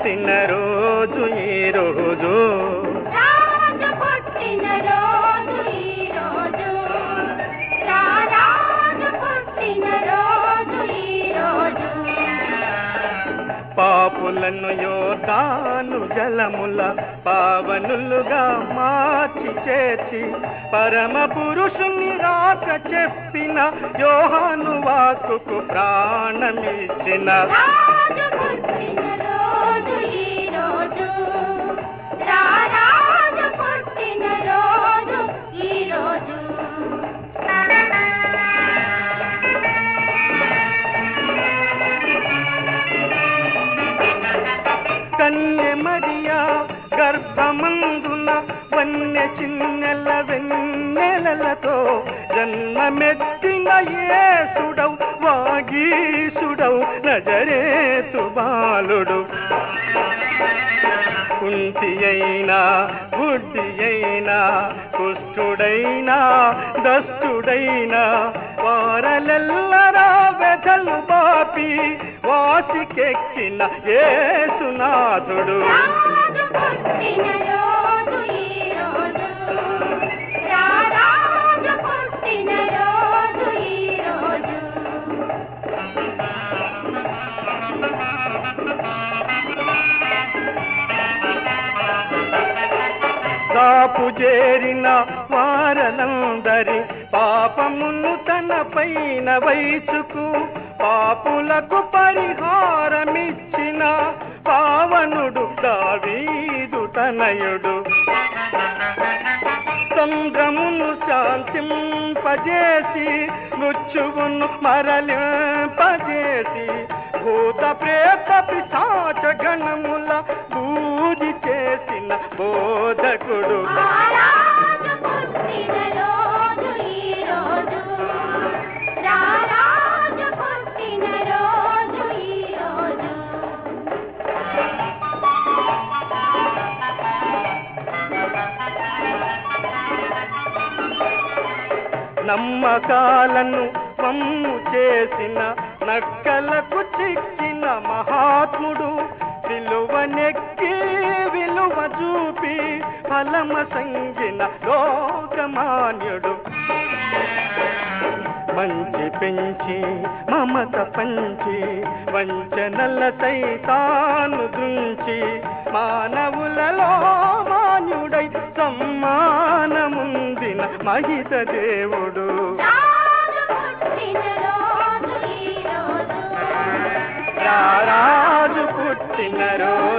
పుట్టిన రోజు ఈ రోజు రాజు పుట్టిన రోజు ఈ రోజు రారాజు పుట్టిన రోజు ఈ రోజు పాపులను యోధాను జలముల పావనులుగా మార్చి చేర్చి పరమ పురుషుని రాక చెప్పిన యోహాను వాక్కుకు ప్రాణమిచ్చిన రాజు పుట్టిన రోజు ఈ రోజు రారాజు పుట్టిన రోజు ఈ రోజు కన్య మరియా గర్భమందున వన్య చిన్నెల వెన్నెలలతో జన్మమెత్తిన యేసుడవు వాగీసుడవు నజరేతు బాలుడు కుంటి అయినా గుడ్డి అయినా కుష్ఠుడైనా దస్తుడైనా వారలెల్లరా వెధలు బాపి వాసికెక్కిన ఏసునాథుడు రాజు పుట్టిన రోజు ఈ రోజు రారాజు పుట్టిన రోజు ఈ రోజు కాపు చేరిన వారలందరి పాపమును తన పైన వయసుకు పాపులకు పరిహారమిచ్చిన పావనుడు దావీదు తనయుడు సంద్రమును శాంతింపజేసి మృత్యువును మరలింపజేసి భూత ప్రేత పిశాచ గణముల బూది చేసిన బోధకుడు రారాజు పుట్టిన రోజు ఈ రోజు రారాజు పుట్టిన రోజు ఈ రోజు నమ్మకాలను వమ్ము చేసిన నక్కలకు చిక్కిన మహాత్ముడు విలువనెక్కి విలువ చూపి ఫలమ సంగిన లోకమాన్యుడు మంచి పెంచి మమత పంచి వంచనల సైతాను దృంచి మానవులలో మాన్యుడై సమ్మానముందిన మహిత దేవుడు రాజు పుట్టిన రోజు ఈ రోజు రారాజు పుట్టిన రోజు